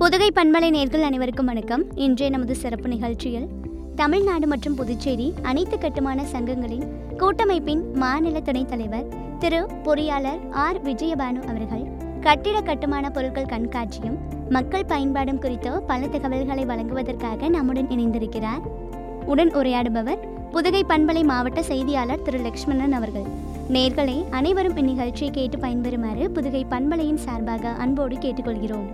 புதுகை பண்பலை நேர்கள் அனைவருக்கும் வணக்கம் இன்றைய நமது சிறப்பு நிகழ்ச்சியில் தமிழ்நாடு மற்றும் புதுச்சேரி அனைத்து கட்டுமான சங்கங்களின் கூட்டமைப்பின் மாநில துணைத் தலைவர் திரு பொறியாளர் ஆர் விஜயபானு அவர்கள் கட்டிட கட்டுமான பொருட்கள் கண்காட்சியும் மக்கள் பயன்பாடும் குறித்த பல தகவல்களை வழங்குவதற்காக நம்முடன் இணைந்திருக்கிறார் உடன் உரையாடுபவர் புதுகை பண்பலை மாவட்ட செய்தியாளர் திரு லக்ஷ்மணன் அவர்கள் நேர்களே அனைவரும் இந்நிகழ்ச்சியை கேட்டு பயன்பெறுமாறு புதுகை பண்பலையின் சார்பாக அன்போடு கேட்டுக்கொள்கிறோம்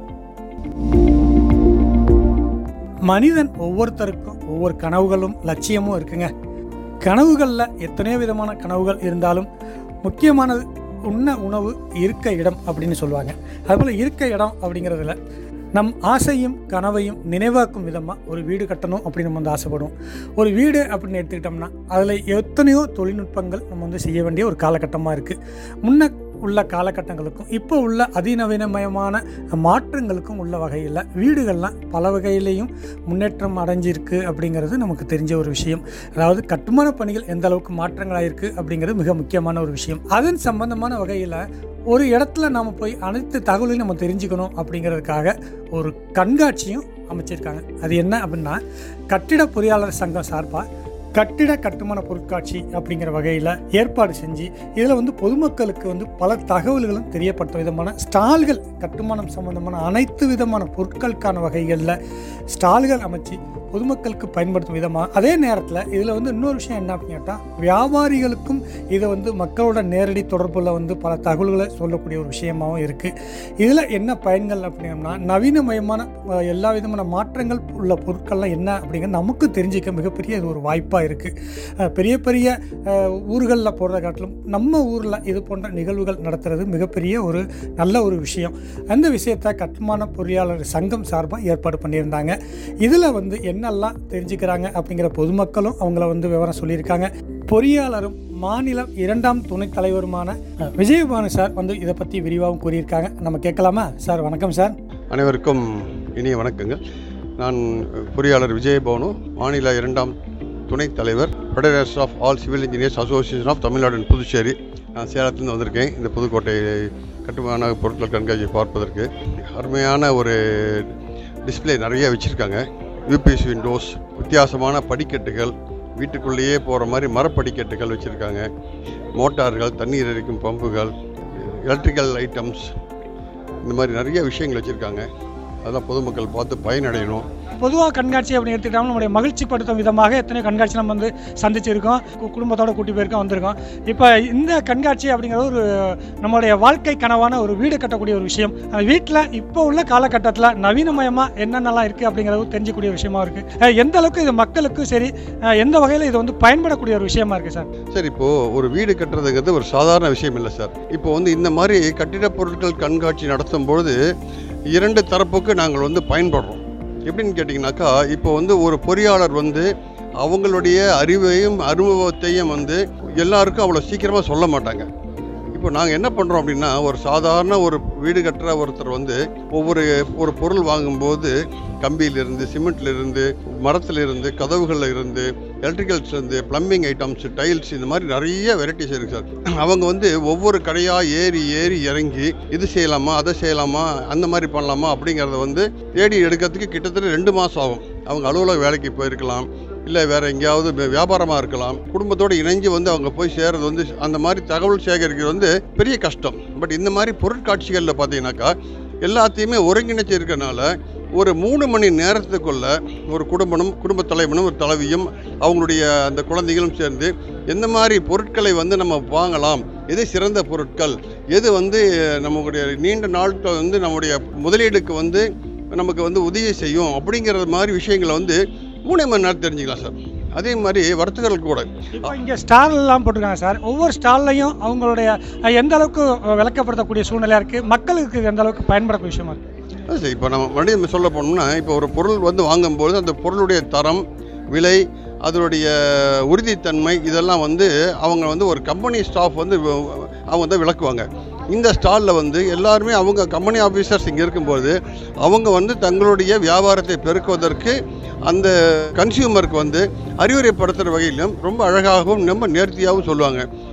மனிதன் ஒவ்வொருத்தருக்கும் ஒவ்வொரு கனவுகளும் லட்சியமும் இருக்குங்க கனவுகளில் எத்தனையோ விதமான கனவுகள் இருந்தாலும் முக்கியமானது உண்ண உணவு இருக்க இடம் அப்படின்னு சொல்லுவாங்க அதுபோல் இருக்க இடம் அப்படிங்கிறதுல நம் ஆசையும் கனவையும் நினைவாக்கும் விதமாக ஒரு வீடு கட்டணும் அப்படின்னு நம்ம வந்து ஆசைப்படுவோம் ஒரு வீடு அப்படின்னு எடுத்துக்கிட்டோம்னா அதில் எத்தனையோ தொழில்நுட்பங்கள் நம்ம வந்து செய்ய வேண்டிய ஒரு காலகட்டமாக இருக்குது முன்ன உள்ள காலகட்டங்களுக்கும் இப்போ உள்ள அதிநவீனமயமான மாற்றங்களுக்கும் உள்ள வகையில் வீடுகள்லாம் பல வகையிலையும் முன்னேற்றம் அடைஞ்சிருக்கு அப்படிங்கிறது நமக்கு தெரிஞ்ச ஒரு விஷயம் அதாவது கட்டுமான பணிகள் எந்த அளவுக்கு மாற்றங்களாயிருக்கு அப்படிங்கிறது மிக முக்கியமான ஒரு விஷயம் அதன் சம்பந்தமான வகையில் ஒரு இடத்துல நாம் போய் அனைத்து தகவலையும் நம்ம தெரிஞ்சுக்கணும் அப்படிங்கிறதுக்காக ஒரு கண்காட்சியும் அமைச்சிருக்காங்க அது என்ன அப்படின்னா கட்டிட பொறியாளர் சங்கம் சார்பாக கட்டிட கட்டுமான பொருட்காட்சி அப்படிங்கிற வகையில் ஏற்பாடு செஞ்சு இதில் வந்து பொதுமக்களுக்கு வந்து பல தகவல்களும் தெரியப்படுத்தும் விதமான ஸ்டால்கள் கட்டுமானம் சம்பந்தமான அனைத்து விதமான பொருட்களுக்கான வகைகளில் ஸ்டால்கள் அமைச்சு பொதுமக்களுக்கு பயன்படுத்தும் விதமாக அதே நேரத்தில் இதில் வந்து இன்னொரு விஷயம் என்ன அப்படின்னு கேட்டால் வியாபாரிகளுக்கும் இதை வந்து மக்களோட நேரடி தொடர்பில் வந்து பல தகவல்களை சொல்லக்கூடிய ஒரு விஷயமாகவும் இருக்குது இதில் என்ன பயன்கள் அப்படின்னா நவீனமயமான அஹ், எல்லா விதமான மாற்றங்கள் உள்ள பொருட்கள்லாம் என்ன அப்படிங்கிறது நமக்கு தெரிஞ்சிக்க மிகப்பெரிய இது ஒரு வாய்ப்பாக இருக்குது பெரிய பெரிய ஊர்களில் போடுறத காட்டிலும் நம்ம ஊரில் இது போன்ற நிகழ்வுகள் நடத்துறது மிகப்பெரிய ஒரு நல்ல ஒரு விஷயம் அந்த விஷயத்தை கட்டுமான பொறியாளர் சங்கம் சார்பாக ஏற்பாடு பண்ணியிருந்தாங்க இதில் வந்து என்னெல்லாம் தெரிஞ்சுக்கிறாங்க அப்படிங்கிற பொதுமக்களும் அவங்கள வந்து விவரம் சொல்லியிருக்காங்க பொறியாளரும் மாநிலம் இரண்டாம் துணைத் தலைவருமான அஹ், விஜயபானு சார் வந்து இதை பற்றி விரிவாகவும் கூறியிருக்காங்க நம்ம கேட்கலாமா சார் வணக்கம் சார் அனைவருக்கும் இனிய வணக்கங்கள் நான் பொறியாளர் விஜயபவனு மாநில இரண்டாம் துணைத் தலைவர் federation of all civil engineers association of Tamil Nadu and Puducherry நான் சேலத்துலேருந்து வந்திருக்கேன் இந்த புதுக்கோட்டை கட்டுமான பொருட்கள் கண்காட்சியை பார்ப்பதற்கு அருமையான ஒரு டிஸ்ப்ளே நிறைய வச்சுருக்காங்க யூபிஎஸ் விண்டோஸ் வித்தியாசமான படிக்கட்டுகள் வீட்டுக்குள்ளேயே போகிற மாதிரி மரப்படிக்கட்டுகள் வச்சுருக்காங்க மோட்டார்கள் தண்ணீர் எரிக்கும் பம்புகள் எலக்ட்ரிக்கல் ஐட்டம்ஸ் இந்த மாதிரி நிறைய விஷயங்கள் வச்சுருக்காங்க அதெல்லாம் பொதுமக்கள் பார்த்து பயனடையணும் பொதுவாக கண்காட்சி அப்படின்னு எடுத்துக்கிட்டாலும் நம்முடைய மகிழ்ச்சிப்படுத்தும் விதமாக எத்தனை கண்காட்சி நம்ம வந்து சந்திச்சிருக்கோம் கு- குடும்பத்தோட கூட்டி போயிருக்கோம் வந்திருக்கோம் இப்போ இந்த கண்காட்சி அப்படிங்கிறது ஒரு நம்மளுடைய வாழ்க்கை கனவான ஒரு வீடு கட்டக்கூடிய ஒரு விஷயம் அந்த வீட்டில் இப்போ உள்ள காலகட்டத்தில் நவீனமயமாக என்னென்னலாம் இருக்குது அப்படிங்கிறது தெரிஞ்சக்கூடிய விஷயமா இருக்குது எந்த அளவுக்கு இது மக்களுக்கும் சரி அஹ், எந்த வகையில் இது வந்து பயன்படக்கூடிய ஒரு விஷயமா இருக்குது சார் சார் இப்போது ஒரு வீடு கட்டுறதுங்கிறது ஒரு சாதாரண விஷயம் இல்லை சார் இப்போ வந்து இந்த மாதிரி கட்டிடப் பொருட்கள் கண்காட்சி நடத்தும் பொழுது இரண்டு தரப்புக்கு நாங்கள் வந்து பயன்படுறோம் எப்படின்னு கேட்டிங்கனாக்கா இப்போ வந்து ஒரு பொறியாளர் வந்து அவங்களுடைய அறிவையும் அனுபவத்தையும் வந்து எல்லாருக்கும் அவ்வளோ சீக்கிரமாக சொல்ல மாட்டாங்க இப்போ நாங்கள் என்ன பண்ணுறோம் அப்படின்னா ஒரு சாதாரண ஒரு வீடு கட்டுற ஒருத்தர் வந்து ஒவ்வொரு ஒரு பொருள் வாங்கும்போது கம்பியிலிருந்து சிமெண்ட்லேருந்து மரத்துலேருந்து கதவுகளில் இருந்து எலக்ட்ரிக்கல்ஸ்லேருந்து ப்ளம்பிங் ஐட்டம்ஸ் டைல்ஸ் இந்த மாதிரி நிறைய வெரைட்டிஸ் இருக்குது சார் அவங்க வந்து ஒவ்வொரு கடையாக ஏறி ஏறி இறங்கி இது செய்யலாமா அதை செய்யலாமா அந்த மாதிரி பண்ணலாமா அப்படிங்கிறத வந்து தேடி எடுக்கிறதுக்கு கிட்டத்தட்ட ரெண்டு மாதம் ஆகும் அவங்க அலுவலக வேலைக்கு போயிருக்கலாம் இல்லை வேறு எங்கேயாவது வி- வியாபாரமாக இருக்கலாம் குடும்பத்தோடு இணைஞ்சு வந்து அவங்க போய் சேர்றது வந்து அந்த மாதிரி தகவல் சேகரிக்கிறது வந்து பெரிய கஷ்டம் பட் இந்த மாதிரி பொருட்காட்சிகளில் பார்த்தீங்கன்னாக்கா எல்லாத்தையுமே ஒருங்கிணைச்சு இருக்கனால ஒரு மூணு மணி நேரத்துக்குள்ள ஒரு குடும்பமும் குடும்பத் தலைவனும் ஒரு தலைவியும் அவங்களுடைய அந்த குழந்தைகளும் சேர்ந்து எந்த மாதிரி பொருட்களை வந்து நம்ம வாங்கலாம் எது சிறந்த பொருட்கள் எது வந்து நம்மளுடைய நீண்ட நாட்கள் வந்து நம்முடைய முதலீடுக்கு வந்து நமக்கு வந்து உதவி செய்யும் அப்படிங்கிற மாதிரி விஷயங்களை வந்து மூணே மணி நேரம் தெரிஞ்சுக்கலாம் சார் அதே மாதிரி வர்த்தகர்கள் கூட இப்போ இங்கே ஸ்டால்லாம் போட்டிருக்காங்க சார் ஒவ்வொரு ஸ்டால்லையும் அவங்களுடைய அஹ், எந்த அளவுக்கு அஹ், விளக்கப்படுத்தக்கூடிய சூழ்நிலையாக இருக்குது மக்களுக்கு இது எந்த அளவுக்கு பயன்படக்கூடிய விஷயமா இருக்குது அது சரி இப்போ நம்ம மறுபடியும் சொல்ல போனோம்னா இப்போ ஒரு பொருள் வந்து வாங்கும்போது அந்த பொருளுடைய தரம் விலை அதனுடைய உறுதித்தன்மை இதெல்லாம் வந்து அவங்க வந்து ஒரு கம்பெனி ஸ்டாஃப் வந்து வ- அவங்க வந்து விளக்குவாங்க இந்த ஸ்டாலில் வந்து எல்லாருமே அவங்க கம்பெனி ஆஃபீஸர்ஸ் இங்கே இருக்கும்போது அவங்க வந்து தங்களுடைய வியாபாரத்தை பெருக்குவதற்கு அந்த கன்சியூமருக்கு வந்து அறிவுரைப்படுத்துகிற வகையிலும் ரொம்ப அழகாகவும் ரொம்ப நேர்த்தியாகவும் சொல்லுவாங்க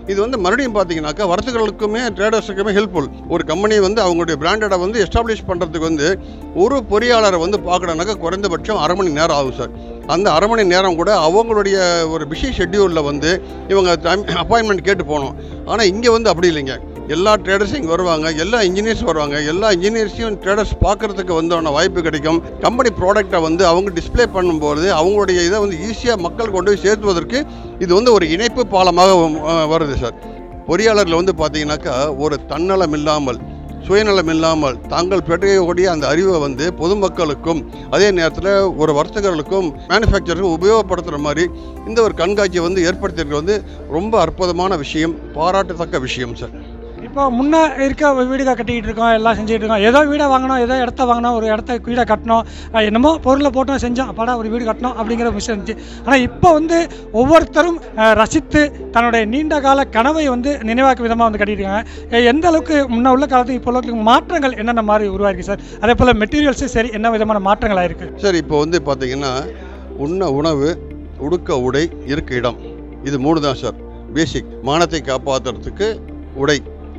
இது வந்து மறுபடியும் பார்த்தீங்கன்னாக்கா வர்த்தகர்களுக்குமே ட்ரேடர்ஸுக்குமே ஹெல்ப்ஃபுல் ஒரு கம்பெனி வந்து அவங்களுடைய பிராண்டடை வந்து எஸ்டாப்ளிஷ் பண்ணுறதுக்கு வந்து ஒரு பொறியாளரை வந்து பார்க்கணுன்னாக்கா குறைந்தபட்சம் அரை மணி நேரம் ஆகும் சார் அந்த அரை மணி நேரம் கூட அவங்களுடைய ஒரு பிஸி ஷெட்யூலில் வந்து இவங்க அப்பாயின்மெண்ட் கேட்டு போகணும் ஆனால் இங்கே வந்து அப்படி இல்லைங்க எல்லா ட்ரேடர்ஸும் இங்கே வருவாங்க எல்லா இன்ஜினியர்ஸ் வருவாங்க எல்லா இன்ஜினியர்ஸையும் ட்ரேடர்ஸ் பார்க்கறதுக்கு வந்தோன வாய்ப்பு கிடைக்கும் கம்பெனி ப்ராடக்ட்டை வந்து அவங்க டிஸ்ப்ளே பண்ணும்போது அவங்களுடைய இதை வந்து ஈஸியாக மக்கள் கொண்டு போய் சேர்த்துவதற்கு இது வந்து ஒரு இணைப்பு பாலமாக அஹ், வருது சார் பொறியாளரில் வந்து பார்த்தீங்கன்னாக்கா ஒரு தன்னலம் இல்லாமல் சுயநலம் இல்லாமல் தாங்கள் பெற்றக்கூடிய அந்த அறிவை வந்து பொதுமக்களுக்கும் அதே நேரத்தில் ஒரு வர்த்தகர்களுக்கும் மேனுஃபேக்சருக்கும் உபயோகப்படுத்துகிற மாதிரி இந்த ஒரு கண்காட்சியை வந்து ஏற்படுத்தியிருக்கிறது வந்து ரொம்ப அற்புதமான விஷயம் பாராட்டத்தக்க விஷயம் சார் இப்போ முன்னே இருக்க வீடுகள் கட்டிக்கிட்டு இருக்கோம் எல்லாம் செஞ்சுட்டு இருக்கோம் ஏதோ வீடை வாங்கணும் ஏதோ இடத்த வாங்கணும் ஒரு இடத்த வீடை கட்டணும் அஹ் என்னமோ பொருளை போட்டோம் செஞ்சோம் அப்பாடா ஒரு வீடு கட்டணும் அப்படிங்கிற விஷயம் இருந்துச்சு ஆனால் இப்போ வந்து ஒவ்வொருத்தரும் அஹ், ரசித்து தன்னுடைய நீண்ட கால கனவை வந்து நினைவாக்கும் விதமாக வந்து கட்டிட்டு இருக்காங்க அஹ் எந்த அளவுக்கு முன்ன உள்ள காலத்துக்கு இப்போ உள்ள மாற்றங்கள் என்னென்ன மாதிரி உருவாயிருக்கு சார் அதே போல் மெட்டீரியல்ஸும் சரி என்ன விதமான மாற்றங்கள் ஆயிருக்கு சார் இப்போ வந்து பார்த்தீங்கன்னா உண்ண உணவு உடுக்க உடை இருக்க இடம் இது மூணு தான் சார் பேசிக் மானத்தை காப்பாற்றுறதுக்கு உடை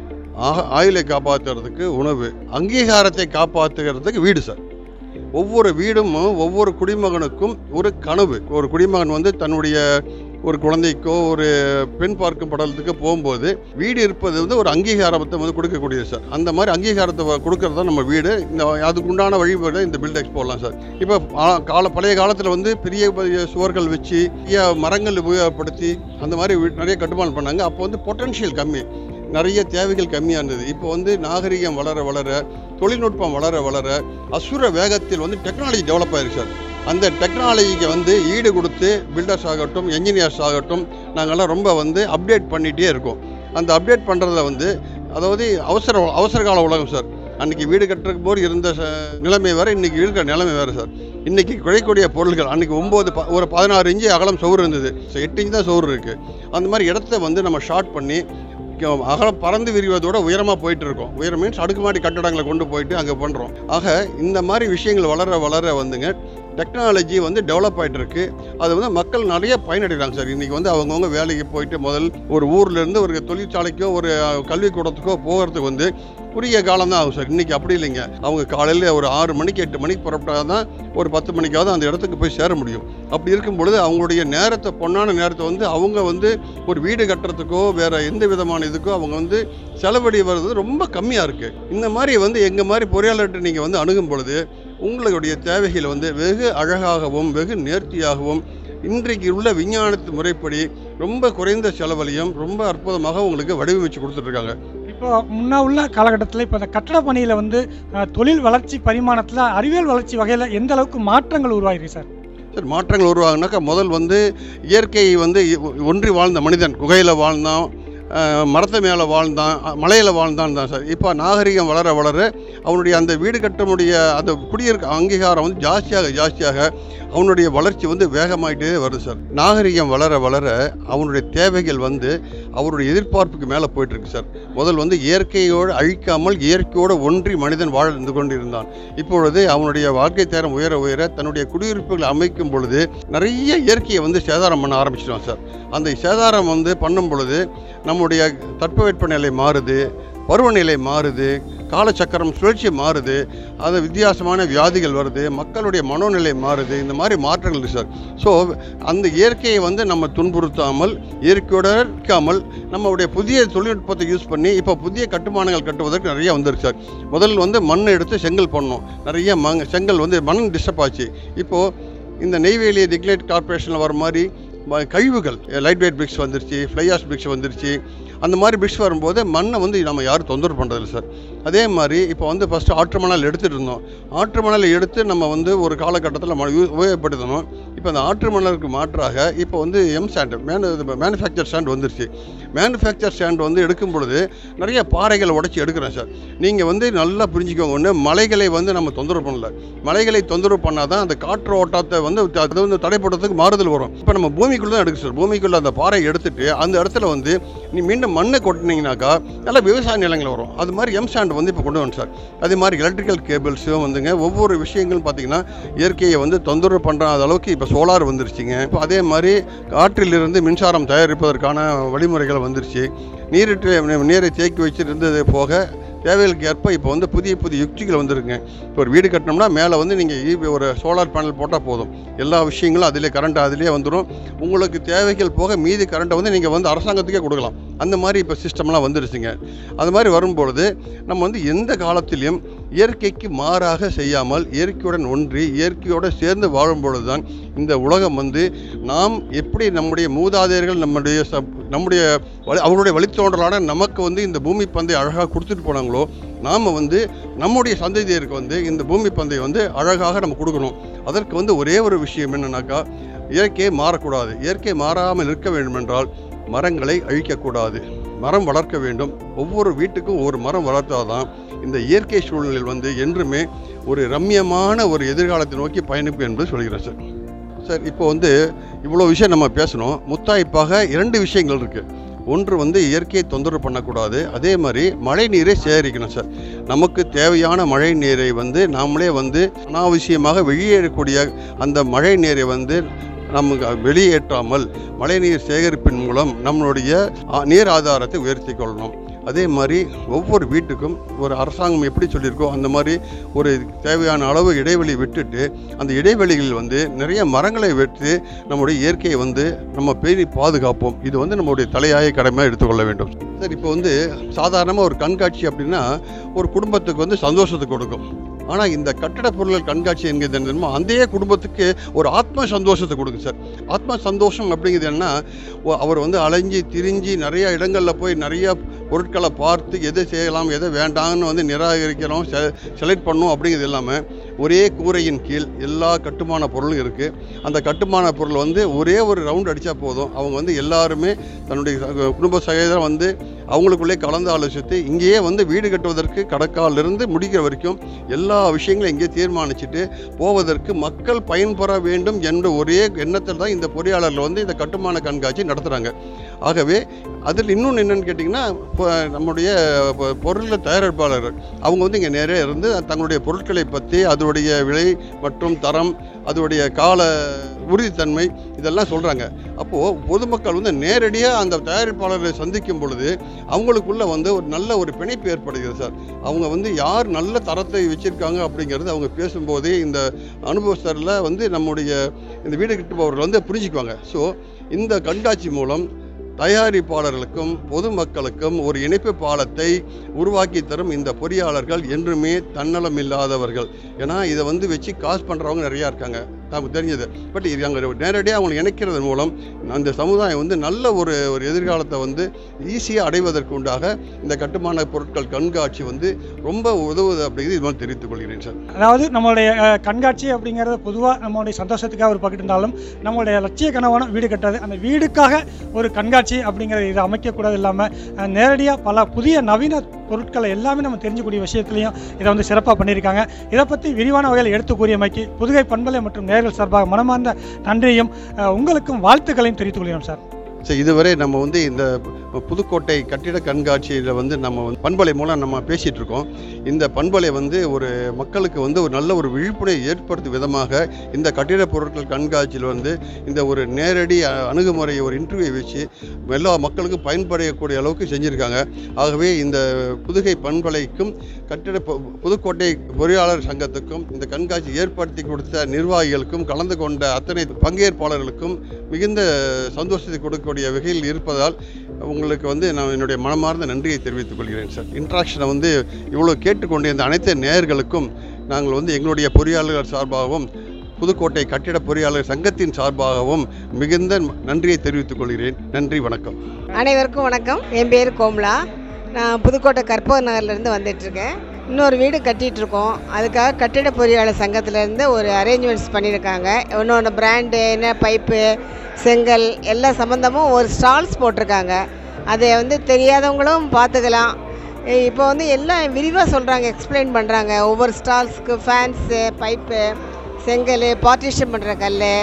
ஆக ஆயுளை காப்பாற்றுறதுக்கு உணவு அங்கீகாரத்தை காப்பாற்றுகிறதுக்கு வீடு சார் ஒவ்வொரு வீடும் ஒவ்வொரு குடிமகனுக்கும் ஒரு கனவு ஒரு குடிமகன் வந்து தன்னுடைய ஒரு குழந்தைக்கோ ஒரு பெண் பார்க்கும் படலத்துக்கு போகும்போது வீடு இருப்பது வந்து ஒரு அங்கீகாரத்தை வந்து கொடுக்கக்கூடியது சார் அந்த மாதிரி அங்கீகாரத்தை வ- கொடுக்கறது தான் நம்ம வீடு இந்த அதுக்கு உண்டான வழிபாடு இந்த பில்டெக்ஸ் போடலாம் சார் இப்போ பா- கால பழைய காலத்தில் வந்து பெரிய பெரிய சுவர்கள் வச்சு பெரிய மரங்கள் உபயோகப்படுத்தி அந்த மாதிரி வீ- நிறைய கட்டுமானம் பண்ணாங்க அப்போ வந்து பொட்டன்ஷியல் கம்மி நிறைய தேவைகள் கம்மியாக இருந்தது இப்போ வந்து நாகரிகம் வளர வளர தொழில்நுட்பம் வளர வளர அசுர வேகத்தில் வந்து டெக்னாலஜி டெவலப் ஆயிருக்கு சார் அந்த டெக்னாலஜிக்கு வந்து ஈடு கொடுத்து பில்டர்ஸ் ஆகட்டும் என்ஜினியர்ஸ் ஆகட்டும் நாங்கள்லாம் ரொம்ப வந்து அப்டேட் பண்ணிகிட்டே இருக்கோம் அந்த அப்டேட் பண்ணுறதுல வந்து அதாவது அவசர அவசர கால உலகம் சார் அன்றைக்கி வீடு கட்டுறதுக்கு போது இருந்த ச- நிலைமை வேறு இன்றைக்கி இருக்கிற நிலைமை வேறு சார் இன்றைக்கி கிடைக்கக்கூடிய பொருட்கள் அன்றைக்கி ஒம்பது ப ஒரு பதினாறு இன்ச்சு அகலம் சவுறு இருந்தது So, எட்டு இன்ச்சு தான் சவுறு இருக்குது அந்த மாதிரி இடத்த வந்து நம்ம ஷார்ட் பண்ணி க- அகலம் பறந்து விரிவதோட உயரமாக போயிட்டு இருக்கோம் உயரம் மீன்ஸ் அடுக்குமாடி கட்டடங்களை கொண்டு போயிட்டு அங்கே பண்ணுறோம் ஆக இந்த மாதிரி விஷயங்கள் வளர வளர வந்துங்க டெக்னாலஜி வந்து டெவலப் ஆகிட்டு இருக்கு அது வந்து மக்கள் நிறைய பயனடைகிறாங்க சார் இன்றைக்கி வந்து அவங்கவுங்க வேலைக்கு போயிட்டு முதல் ஒரு ஊர்ல இருந்து ஒரு தொழிற்சாலைக்கோ ஒரு அஹ், கல்விக்கூடத்துக்கோ போகிறதுக்கு வந்து குறுகிய காலம் தான் ஆகும் சார் இன்றைக்கி அப்படி இல்லைங்க அவங்க காலையில் ஒரு ஆறு மணிக்கு எட்டு மணிக்கு புறப்பட்டா தான் ஒரு பத்து மணிக்காவது அந்த இடத்துக்கு போய் சேர முடியும் அப்படி இருக்கும் பொழுது அவங்களுடைய நேரத்தை பொன்னான நேரத்தை வந்து அவங்க வந்து ஒரு வீடு கட்டுறதுக்கோ வேற எந்த விதமான இதுக்கோ அவங்க வந்து செலவழி வர்றது ரொம்ப கம்மியாக இருக்குது இந்த மாதிரி வந்து எங்கள் மாதிரி பொறியாளர்கிட்ட நீங்கள் வந்து அணுகும் பொழுது உங்களுடைய தேவைகளை வந்து வெகு அழகாகவும் வெகு நேர்த்தியாகவும் இன்றைக்கு உள்ள விஞ்ஞானத்து முறைப்படி ரொம்ப குறைந்த செலவிலையும் ரொம்ப அற்புதமாக உங்களுக்கு வடிவமைச்சு கொடுத்துட்ருக்காங்க இப்போ முன்ன உள்ள காலகட்டத்தில் இப்போ இந்த கட்டட பணியில் வந்து அஹ், தொழில் வளர்ச்சி பரிமாணத்தில் அறிவியல் வளர்ச்சி வகையில் எந்த அளவுக்கு மாற்றங்கள் உருவாயிருக்கு சார் சார் மாற்றங்கள் உருவாகுனாக்கா முதல் வந்து இயற்கை வந்து இ- ஒன்றி வாழ்ந்த மனிதன் குகையில் வாழ்ந்தான் அஹ், மரத்து மேலே வாழ்ந்தான் மலையில் வாழ்ந்தான் தான் சார் இப்போ நாகரிகம் வளர வளர அவனுடைய அந்த வீடு கட்டமுடைய அந்த குடியிருக்க அங்கீகாரம் வந்து ஜாஸ்தியாக ஜாஸ்தியாக அவனுடைய வளர்ச்சி வந்து வேகமாயிட்டே வருது சார் நாகரிகம் வளர வளர அவனுடைய தேவைகள் வந்து அவருடைய எதிர்பார்ப்புக்கு மேலே போயிட்டுருக்கு சார் முதல் வந்து இயற்கையோடு அழிக்காமல் இயற்கையோடு ஒன்றி மனிதன் வாழ்ந்து கொண்டிருந்தான் இப்பொழுது அவனுடைய வாழ்க்கை தரம் உயர உயர தன்னுடைய குடியிருப்புகளை அமைக்கும் பொழுது நிறைய இயற்கையை வந்து சேதாரம் பண்ண ஆரம்பிச்சிட்டோம் சார் அந்த சேதாரம் வந்து பண்ணும் பொழுது நம்முடைய தட்பவெப்பநிலை மாறுது பருவநிலை மாறுது காலச்சக்கரம் சுழற்சி மாறுது அது வித்தியாசமான வியாதிகள் வருது மக்களுடைய மனோநிலை மாறுது இந்த மாதிரி மாற்றங்கள் இருக்கு சார் ஸோ அந்த இயற்கையை வந்து நம்ம துன்புறுத்தாமல் இயற்கையோட இருக்காமல் நம்மளுடைய புதிய தொழில்நுட்பத்தை யூஸ் பண்ணி இப்போ புதிய கட்டுமானங்கள் கட்டுவதற்கு நிறைய வந்துருக்கு சார் முதல்ல வந்து மண் எடுத்து செங்கல் பண்ணோம் நிறைய மண் செங்கல் வந்து மண் டிஸ்டர்ப் ஆச்சு இப்போது இந்த நெய்வேலி டிக்லேட் கார்ப்பரேஷனில் வர மாதிரி ம- கழிவுகள் லைட் வெயிட் பிரிக்ஸ் வந்துருச்சு ஃப்ளையாஷ் பிரிக்ஸ் வந்துருச்சு அந்த மாதிரி பிரிக்ஸ் வரும்போது மண்ணை வந்து நம்ம யாரும் தொந்தரவு பண்ணுறதில்ல சார் அதே மாதிரி இப்போ வந்து ஃபஸ்ட்டு ஆற்று மணல் எடுத்துகிட்டு இருந்தோம் ஆற்று மணலை எடுத்து நம்ம வந்து ஒரு காலகட்டத்தில் நம்ம யூ- உபயோகப்படுத்தணும் இப்போ அந்த ஆற்று மணலுக்கு மாற்றாக இப்போ வந்து M sand manu manufacture sand வந்துருச்சு மேனுஃபேக்சர் ஸ்டாண்ட் வந்து எடுக்கும் பொழுது நிறைய பாறைகளை உடைச்சி எடுக்கிறோம் சார் நீங்கள் வந்து நல்லா புரிஞ்சுக்கோங்க ஒன்று மலைகளை வந்து நம்ம தொந்தரவு பண்ணல மலைகளை தொந்தரவு பண்ணால் தான் அந்த காற்று ஓட்டத்தை வந்து அது வந்து தடைப்படுறதுக்கு மாறுதல் வரும் இப்போ நம்ம பூமி பூமிக்குள்ளே தான் எடுக்க சார் பூமிக்குள்ளே அந்த பாறை எடுத்துட்டு அந்த இடத்துல வந்து நீ மீண்டும் மண்ணை கொட்டினீங்கனாக்கா நல்லா விவசாய நிலங்கள் வரும் அது மாதிரி எம் சாண்ட் வந்து இப்போ கொண்டு வந்து சார் அதே மாதிரி எலக்ட்ரிக்கல் கேபிள்ஸும் வந்துங்க ஒவ்வொரு விஷயங்களும் பார்த்தீங்கன்னா இயற்கையை வந்து தொந்தரவு பண்ணுற அளவுக்கு இப்போ சோலார் வந்துருச்சுங்க இப்போ அதே மாதிரி காற்றிலிருந்து மின்சாரம் தயாரிப்பதற்கான வழிமுறைகள் வந்துருச்சு நீரிட்டு நீரை தேக்கி வச்சிருந்தது போக தேவைகளுக்கு ஏற்ப இப்போ வந்து புதிய புதிய யுக்திகள் வந்துருக்குங்க இப்போ ஒரு வீடு கட்டினோம்னா மேலே வந்து நீங்கள் ஒரு சோலார் பேனல் போட்டால் போதும் எல்லா விஷயங்களும் அதிலே கரண்ட் அதிலே வந்துடும் உங்களுக்கு தேவைகள் போக மீதி கரண்ட்டை வந்து நீங்கள் வந்து அரசாங்கத்துக்கே கொடுக்கலாம் அந்த மாதிரி இப்போ சிஸ்டம்லாம் வந்துருச்சுங்க அது மாதிரி வரும்பொழுது நம்ம வந்து எந்த காலத்திலையும் இயற்கைக்கு மாறாக செய்யாமல் இயற்கையுடன் ஒன்றி இயற்கையோடு சேர்ந்து வாழும் பொழுது தான் இந்த உலகம் வந்து நாம் எப்படி நம்முடைய மூதாதையர்கள் நம்முடைய சப் நம்முடைய வழி அவருடைய வழித்தோன்றலான நமக்கு வந்து இந்த பூமி பந்தை அழகாக கொடுத்துட்டு போனாங்களோ நாம் வந்து நம்முடைய சந்ததியருக்கு வந்து இந்த பூமி பந்தை வந்து அழகாக நம்ம கொடுக்கணும் அதற்கு வந்து ஒரே ஒரு விஷயம் என்னன்னாக்கா இயற்கையை மாறக்கூடாது இயற்கை மாறாமல் இருக்க வேண்டுமென்றால் மரங்களை அழிக்கக்கூடாது மரம் வளர்க்க வேண்டும் ஒவ்வொரு வீட்டுக்கும் ஒரு மரம் வளர்த்தாதான் இந்த இயற்கை சூழ்நிலையில் வந்து என்றுமே ஒரு ரம்யமான ஒரு எதிர்காலத்தை நோக்கி பயணிப்பு என்பது சொல்கிறேன் சார் சார் இப்போ வந்து இவ்வளோ விஷயம் நம்ம பேசணும் முத்தாய்ப்பாக இரண்டு விஷயங்கள் இருக்குது ஒன்று வந்து இயற்கையை தொந்தரவு பண்ணக்கூடாது அதே மாதிரி மழை நீரை சேகரிக்கணும் சார் நமக்கு தேவையான மழை நீரை வந்து நாமளே வந்து அனாவசியமாக வெளியேறக்கூடிய அந்த மழை நீரை வந்து நமக்கு வெளியேற்றாமல் மழைநீர் சேகரிப்பின் மூலம் நம்மளுடைய ஆ, நீர் ஆதாரத்தை உயர்த்தி கொள்ளணும் அதே மாதிரி ஒவ்வொரு வீட்டுக்கும் ஒரு அரசாங்கம் எப்படி சொல்லியிருக்கோ அந்த மாதிரி ஒரு தேவையான அளவு இடைவெளி விட்டுட்டு அந்த இடைவெளிகளில் வந்து நிறைய மரங்களை வெட்டி நம்முடைய இயற்கையை வந்து நம்ம பேணி பாதுகாப்போம் இது வந்து நம்மளுடைய தலையாய கடமையாக எடுத்துக்கொள்ள வேண்டும் சார் இப்போ வந்து சாதாரணமாக ஒரு கண்காட்சி அப்படின்னா ஒரு குடும்பத்துக்கு வந்து சந்தோஷத்தை கொடுக்கும் ஆனால் இந்த கட்டடப் பொருட்கள் கண்காட்சி என்கிறது என்னமோ அந்த குடும்பத்துக்கு ஒரு ஆத்ம சந்தோஷத்தை கொடுக்கும் சார் ஆத்ம சந்தோஷம் அப்படிங்கிறது என்ன ஒ- அவர் வந்து அலைஞ்சி திரிஞ்சு நிறைய இடங்களில் போய் நிறைய பொருட்களை பார்த்து எதை செய்யலாம் எதை வேண்டாம்னு வந்து நிராகரிக்கிறோம் செலக்ட் பண்ணோம் அப்படிங்கிறது இல்லாமல் ஒரே கூரையின் கீழ் எல்லா கட்டுமான பொருளும் இருக்குது அந்த கட்டுமான பொருள் வந்து ஒரே ஒரு ரவுண்ட் அடித்தா போதும் அவங்க வந்து எல்லாருமே தன்னுடைய சக- குடும்ப சகோதரம் வந்து அவங்களுக்குள்ளே கலந்து ஆலோசித்து இங்கேயே வந்து வீடு கட்டுவதற்கு கடக்காலிருந்து முடிக்கிற வரைக்கும் எல்லா விஷயங்களும் இங்கே தீர்மானிச்சுட்டு போவதற்கு மக்கள் பயன்பெற வேண்டும் என்ற ஒரே எண்ணத்தில் தான் இந்த பொறியாளர்கள் வந்து இந்த கட்டுமான கண்காட்சி நடத்துகிறாங்க ஆகவே அதில் இன்னொன்று என்னன்னு கேட்டிங்கன்னா இப்போ நம்முடைய பொ- பொருள் தயாரிப்பாளர்கள் அவங்க வந்து இங்கே நிறைய இருந்து தங்களுடைய பொருட்களை பற்றி அதோடைய விலை மற்றும் தரம் அதோடைய கால உறுதித்தன்மை இதெல்லாம் சொல்கிறாங்க அப்போது பொதுமக்கள் வந்து நேரடியாக அந்த தயாரிப்பாளர்களை சந்திக்கும் பொழுது அவங்களுக்குள்ள வந்து ஒரு நல்ல ஒரு பிணைப்பு ஏற்படுகிறது சார் அவங்க வந்து யார் நல்ல தரத்தை வச்சுருக்காங்க அப்படிங்கிறது அவங்க பேசும்போதே இந்த அனுபவஸ்தரில் வந்து நம்முடைய இந்த வீடு கட்டுபவர்கள் வந்து புரிஞ்சுக்குவாங்க ஸோ இந்த கண்காட்சி மூலம் தயாரிப்பாளர்களுக்கும் பொதுமக்களுக்கும் ஒரு இணைப்பு பாலத்தை உருவாக்கி தரும் இந்த பொறியாளர்கள் என்றுமே தன்னலம் இல்லாதவர்கள் ஏன்னா இதை வந்து வச்சு காசு பண்ணுறவங்க நிறையா இருக்காங்க நமக்கு தெரிஞ்சது பட் இது அங்கே நேரடியாக அவங்களை இணைக்கிறது மூலம் அந்த சமுதாயம் வந்து நல்ல ஒரு ஒரு எதிர்காலத்தை வந்து ஈஸியாக அடைவதற்கு உண்டாக இந்த கட்டுமான பொருட்கள் கண்காட்சி வந்து ரொம்ப உதவுது அப்படிங்கிறது இது மாதிரி தெரிவித்துக் கொள்கிறேன் சார் அதாவது நம்மளுடைய அஹ், கண்காட்சி அப்படிங்கிறது பொதுவாக நம்மளுடைய சந்தோஷத்துக்காக ஒரு பக்கெட் இருந்தாலும் நம்மளுடைய லட்சிய கனவான வீடு கட்டுறது அந்த வீடுக்காக ஒரு கண்காட்சி அப்படிங்கிறது இதை அமைக்கக்கூடாது இல்லாமல் நேரடியாக பல புதிய நவீன பொருட்களை எல்லாமே நம்ம தெரிஞ்சுக்கூடிய விஷயத்துலையும் இதை வந்து சிறப்பாக பண்ணியிருக்காங்க இதை பற்றி விரிவான வகையில் எடுத்து கூறியமைக்கு புதுகை பண்பலை மற்றும் நேர்கள் சார்பாக மனமார்ந்த நன்றியும் அஹ், உங்களுக்கும் வாழ்த்துக்களையும் தெரிவித்துக் கொள்கிறோம் சார் சரி இதுவரை நம்ம வந்து இந்த புதுக்கோட்டை கட்டிட கண்காட்சியில் வந்து நம்ம வந்து பண்பலை மூலம் நம்ம பேசிகிட்டு இருக்கோம் இந்த பண்பலை வந்து ஒரு மக்களுக்கு வந்து ஒரு நல்ல ஒரு விழிப்புணர்வை ஏற்படுத்தும் விதமாக இந்த கட்டிட பொருட்கள் கண்காட்சியில் வந்து இந்த ஒரு நேரடி அ- அணுகுமுறை ஒரு இன்டர்வியூ வச்சு எல்லா மக்களுக்கும் பயன்படக்கூடிய அளவுக்கு செஞ்சுருக்காங்க ஆகவே இந்த புதுகை பண்பலைக்கும் கட்டிட பொ- புதுக்கோட்டை பொறியாளர் சங்கத்துக்கும் இந்த கண்காட்சி ஏற்படுத்தி கொடுத்த நிர்வாகிகளுக்கும் கலந்து கொண்ட அத்தனை பங்கேற்பாளர்களுக்கும் மிகுந்த சந்தோஷத்தை கொடுக்கக்கூடிய வகையில் இருப்பதால் உங்களுக்கு வந்து நான் என்னுடைய மனமார்ந்த நன்றியை தெரிவித்துக் கொள்கிறேன் சார் இன்ட்ராக்ஷனை வந்து இவ்வளோ கேட்டுக்கொண்டு இந்த அனைத்து நேயர்களுக்கும் நாங்கள் வந்து எங்களுடைய பொறியாளர்கள் சார்பாகவும் புதுக்கோட்டை கட்டிட பொறியாளர் சங்கத்தின் சார்பாகவும் மிகுந்த நன்றியை தெரிவித்துக் கொள்கிறேன் நன்றி வணக்கம் அனைவருக்கும் வணக்கம் என் பேர் கோம்லா நான் புதுக்கோட்டை கற்பக நகர்லேருந்து வந்துட்டுருக்கேன் இன்னொரு வீடு கட்டிட்டு இருக்கோம் அதுக்காக கட்டிட பொறியாளர் சங்கத்திலேருந்து ஒரு அரேஞ்ச்மெண்ட்ஸ் பண்ணியிருக்காங்க இன்னொன்று பிராண்டு என்ன பைப்பு செங்கல் எல்லா சம்மந்தமும் ஒரு ஸ்டால்ஸ் போட்டிருக்காங்க அதை வந்து தெரியாதவங்களும் பார்த்துக்கலாம் இ- இப்போ வந்து எல்லாம் விரிவாக சொல்கிறாங்க எக்ஸ்பிளைன் பண்ணுறாங்க ஒவ்வொரு ஸ்டால்ஸ்க்கு ஃபேன்ஸு பைப்பு செங்கல் பார்ட்டிஷன் பண்ணுற கல்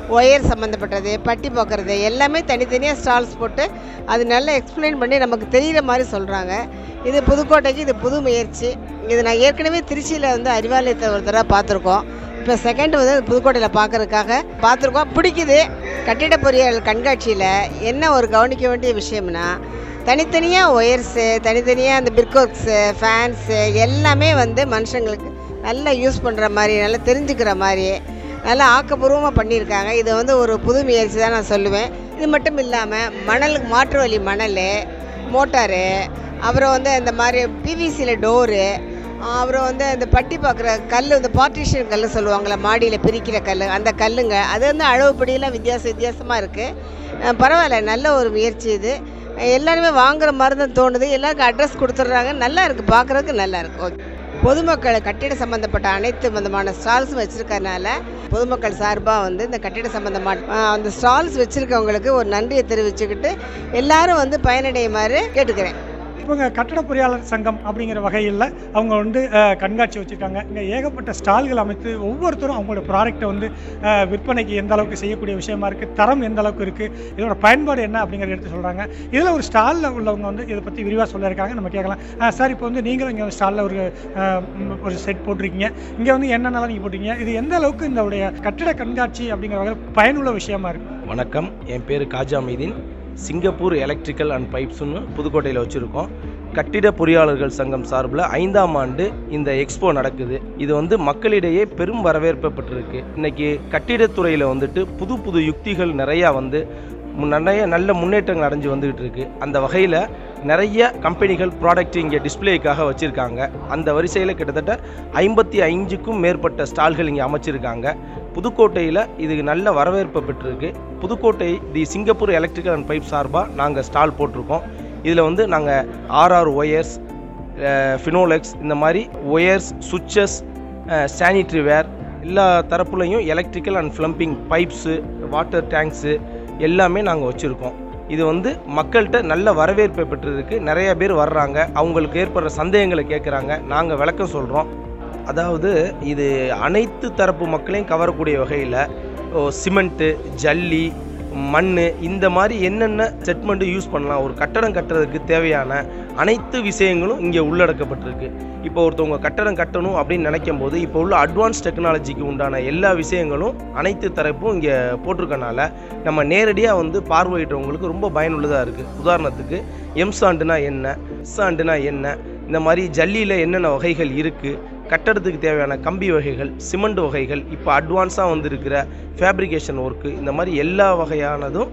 ஒயர் சம்மந்தப்பட்டது பட்டி போக்குறது எல்லாமே தனித்தனியாக ஸ்டால்ஸ் போட்டு அது நல்லா எக்ஸ்பிளைன் பண்ணி நமக்கு தெரிகிற மாதிரி சொல்கிறாங்க இது புதுக்கோட்டைக்கு இது புது முயற்சி இது நான் ஏற்கனவே திருச்சியில் வந்து அறிவாலயத்தை ஒரு தடவை பார்த்துருக்கோம் இப்போ செகண்ட் வந்து புதுக்கோட்டையில் பார்க்கறதுக்காக பார்த்துருக்கோம் பிடிக்குது கட்டிட பொறியியல் கண்காட்சியில் என்ன ஒரு கவனிக்க வேண்டிய விஷயம்னா தனித்தனியாக ஒயர்ஸு தனித்தனியாக அந்த பிர்க் ஒர்க்ஸு ஃபேன்ஸு எல்லாமே வந்து மனுஷங்களுக்கு நல்லா யூஸ் பண்ணுற மாதிரி நல்லா தெரிஞ்சுக்கிற மாதிரி நல்லா ஆக்கப்பூர்வமாக பண்ணியிருக்காங்க இது வந்து ஒரு புது முயற்சி தான் நான் சொல்லுவேன் இது மட்டும் இல்லாமல் மணலுக்கு மாற்று வழி மணல் மோட்டாரு அப்புறம் வந்து இந்த மாதிரி பிவிசியில் டோரு அப்புறம் வந்து இந்த பட்டி பார்க்குற கல் இந்த பார்ட்டிஷன் கல் சொல்லுவாங்கள்ல மாடியில் பிரிக்கிற கல் அந்த கல்லுங்க அது வந்து அளவுப்படியெல்லாம் வித்தியாச வித்தியாசமாக இருக்குது பரவாயில்ல நல்ல ஒரு முயற்சி இது எல்லாருமே வாங்குற மாதிரி தான் தோணுது எல்லாருக்கும் அட்ரஸ் கொடுத்துட்றாங்க நல்லா இருக்குது பார்க்குறதுக்கு நல்லா இருக்குது ஓகே பொதுமக்கள் கட்டிட சம்மந்தப்பட்ட அனைத்து விதமான ஸ்டால்ஸும் வச்சுருக்கறனால பொதுமக்கள் சார்பாக வந்து இந்த கட்டிட சம்மந்தமான ஆ, அந்த ஸ்டால்ஸ் வச்சுருக்கவங்களுக்கு ஒரு நன்றியை தெரிவிச்சுக்கிட்டு எல்லாரும் வந்து பயனடையுமாறு கேட்டுக்கிறேன் இவங்க கட்டட பொறியாளர் சங்கம் அப்படிங்கிற வகையில் அவங்க வந்து அஹ், கண்காட்சி வச்சுருக்காங்க இங்கே ஏகப்பட்ட ஸ்டால்கள் அமைத்து ஒவ்வொருத்தரும் அவங்களோட ப்ராடக்ட்டை வந்து அஹ், விற்பனைக்கு எந்த அளவுக்கு செய்யக்கூடிய விஷயமா இருக்குது தரம் எந்த அளவுக்கு இருக்குது இதோட பயன்பாடு என்ன அப்படிங்கிறத எடுத்து சொல்கிறாங்க இதில் ஒரு ஸ்டாலில் உள்ளவங்க வந்து இதை பற்றி விரிவாக சொல்லியிருக்காங்க நம்ம கேட்கலாம் அஹ், சார் இப்போ வந்து நீங்களும் இங்கே ஸ்டாலில் ஒரு அஹ், ம், ஒரு செட் போட்டிருக்கீங்க இங்கே வந்து என்னென்னலாம் நீங்கள் போட்டிருக்கீங்க இது எந்த அளவுக்கு இந்த உடைய கட்டிட கண்காட்சி அப்படிங்கிற வகையில் பயனுள்ள விஷயமா இருக்குது வணக்கம் என் பேர் Kaja Meedheen Singapore electrical and பைப்ஸ்னு புதுக்கோட்டையில் வச்சுருக்கோம் கட்டிட பொறியாளர்கள் சங்கம் சார்பில் ஐந்தாம் ஆண்டு இந்த எக்ஸ்போ நடக்குது இது வந்து மக்களிடையே பெரும் வரவேற்பு பெற்றிருக்கு இன்னைக்கு கட்டிடத்துறையில் வந்துட்டு புது புது யுக்திகள் நிறையா வந்து மு- நிறைய நல்ல முன்னேற்றங்கள் அடைஞ்சு வந்துகிட்டு இருக்கு அந்த வகையில் நிறைய கம்பெனிகள் ப்ராடக்ட் இங்கே டிஸ்ப்ளேக்காக வச்சுருக்காங்க அந்த வரிசையில் கிட்டத்தட்ட ஐம்பத்தி ஐந்துக்கும் மேற்பட்ட ஸ்டால்கள் இங்கே அமைச்சிருக்காங்க புதுக்கோட்டையில் இது நல்ல வரவேற்பு பெற்றிருக்கு Pudukkottai the Singapore electrical and pipe சார்பாக நாங்கள் ஸ்டால் போட்டிருக்கோம் இதில் வந்து நாங்கள் ஆர்ஆர் ஒயர்ஸ் ஃபினோலெக்ஸ் இந்த மாதிரி ஒயர்ஸ் சுவிச்சஸ் சானிட்ரி வேர் எல்லா தரப்புலையும் electrical and plumbing pipes water tanks எல்லாமே நாங்கள் வச்சுருக்கோம் இது வந்து மக்கள்கிட்ட நல்ல வரவேற்பை பெற்றிருக்கு நிறைய பேர் வர்றாங்க அவங்களுக்கு ஏற்படுற சந்தேகங்களை கேட்குறாங்க நாங்கள் விளக்கம் சொல்கிறோம் அதாவது இது அனைத்து தரப்பு மக்களையும் கவரக்கூடிய வகையில் சிமெண்ட்டு ஜல்லி மண் இந்த மாதிரி என்னென்ன செட்மெண்ட்டு யூஸ் பண்ணலாம் ஒரு கட்டடம் கட்டுறதுக்கு தேவையான அனைத்து விஷயங்களும் இங்கே உள்ளடக்கப்பட்டிருக்கு இப்போ ஒருத்தவங்க கட்டடம் கட்டணும் அப்படின்னு நினைக்கும் போது இப்போ உள்ள அட்வான்ஸ் டெக்னாலஜிக்கு உண்டான எல்லா விஷயங்களும் அனைத்து தரப்பும் இங்கே போட்டிருக்கனால நம்ம நேரடியாக வந்து பார்வையிட்டவங்களுக்கு ரொம்ப பயனுள்ளதாக இருக்குது உதாரணத்துக்கு எம்சாண்டுனா என்ன சாண்டுனா என்ன இந்த மாதிரி ஜல்லியில் என்னென்ன வகைகள் இருக்குது கட்டடத்துக்கு தேவையான கம்பி வகைகள் சிமெண்ட் வகைகள் இப்போ அட்வான்ஸாக வந்திருக்கிற ஃபேப்ரிகேஷன் ஒர்க்கு இந்த மாதிரி எல்லா வகையானதும்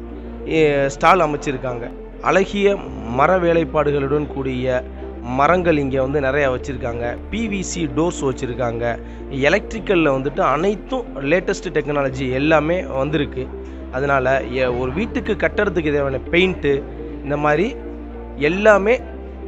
ஸ்டால் அமைச்சிருக்காங்க அழகிய மர வேலைப்பாடுகளுடன் கூடிய மரங்கள் இங்கே வந்து நிறையா வச்சுருக்காங்க பிவிசி டோர்ஸ் வச்சுருக்காங்க எலக்ட்ரிக்கலில் வந்துட்டு அனைத்தும் லேட்டஸ்ட் டெக்னாலஜி எல்லாமே வந்திருக்கு அதனால் ஒரு வீட்டுக்கு கட்டடத்துக்கு தேவையான பெயிண்ட்டு இந்த மாதிரி எல்லாமே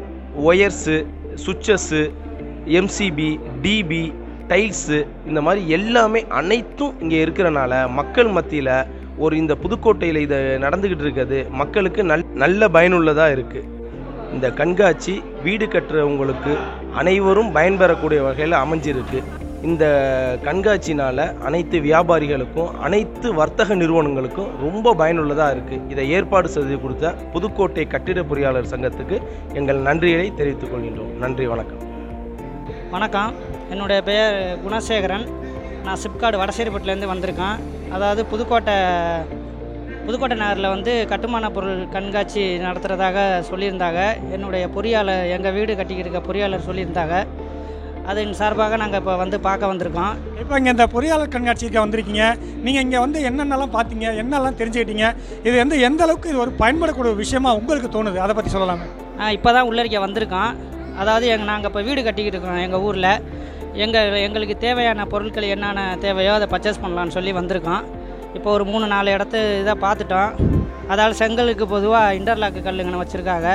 wires switches MCB DB tiles இந்த மாதிரி எல்லாமே அனைத்தும் இங்கே இருக்கிறனால மக்கள் மத்தியில் ஒரு இந்த புதுக்கோட்டையில் இது நடந்துக்கிட்டு இருக்கிறது மக்களுக்கு நல் நல்ல பயனுள்ளதாக இருக்குது இந்த கண்காட்சி வீடு கட்டுறவங்களுக்கு அனைவரும் பயன்பெறக்கூடிய வகையில் அமைஞ்சிருக்கு இந்த கண்காட்சினால் அனைத்து வியாபாரிகளுக்கும் அனைத்து வர்த்தக நிறுவனங்களுக்கும் ரொம்ப பயனுள்ளதாக இருக்குது இதை ஏற்பாடு செய்து கொடுத்த புதுக்கோட்டை கட்டிட பொறியாளர் சங்கத்துக்கு எங்கள் நன்றியை தெரிவித்துக் கொள்கின்றோம் நன்றி வணக்கம் வணக்கம் என்னுடைய பெயர் குணசேகரன் நான் சிப்காடு வடசேரிப்பட்டிலேருந்து வந்திருக்கேன் அதாவது புதுக்கோட்டை புதுக்கோட்டை நகரில் வந்து கட்டுமான பொருள் கண்காட்சி நடத்துகிறதாக சொல்லியிருந்தாங்க என்னுடைய பொறியாளர் எங்கள் வீடு கட்டிக்கிட்டு இருக்க பொறியாளர் சொல்லியிருந்தாங்க அதன் சார்பாக நாங்கள் இப்போ வந்து பார்க்க வந்திருக்கோம் இப்போ இங்கே இந்த பொறியாளர் கண்காட்சிக்கு வந்திருக்கீங்க நீங்கள் இங்கே வந்து என்னென்னலாம் பார்த்தீங்க என்னெல்லாம் தெரிஞ்சுக்கிட்டீங்க இது வந்து எந்த அளவுக்கு இது ஒரு பயன்படக்கூடிய விஷயமா உங்களுக்கு தோணுது அதை பற்றி சொல்லலாமே இப்போ தான் உள்ளரிக்க வந்திருக்கோம் அதாவது எங்கள் நாங்கள் இப்போ வீடு கட்டிக்கிட்டு இருக்கோம் எங்கள் ஊரில் எங்கள் எங்களுக்கு தேவையான பொருட்கள் என்னென்ன தேவையோ அதை பர்ச்சேஸ் பண்ணலான்னு சொல்லி வந்திருக்கோம் இப்போ ஒரு மூணு நாலு இடத்து இதை பார்த்துட்டோம் அதாவது செங்கலுக்கு பொதுவாக இன்டர்லாக்கு கல்லுங்கன்னு வச்சுருக்காங்க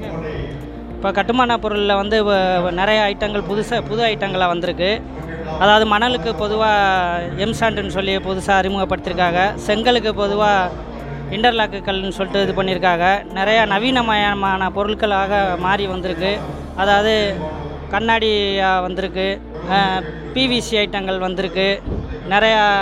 இப்போ கட்டுமான பொருளில் வந்து வ- நிறைய ஐட்டங்கள் புதுசாக புது ஐட்டங்களாக வந்திருக்கு அதாவது மணலுக்கு பொதுவாக எம்சாண்டுன்னு சொல்லி புதுசாக அறிமுகப்படுத்தியிருக்காங்க செங்கலுக்கு பொதுவாக இன்டர்லாக்கு கல்லுன்னு சொல்லிட்டு இது பண்ணியிருக்காங்க நிறையா நவீனமயமான பொருட்களாக மாறி வந்திருக்கு அதாவது கண்ணாடியாக வந்திருக்கு பிவிசி ஐட்டங்கள் வந்திருக்கு நிறையா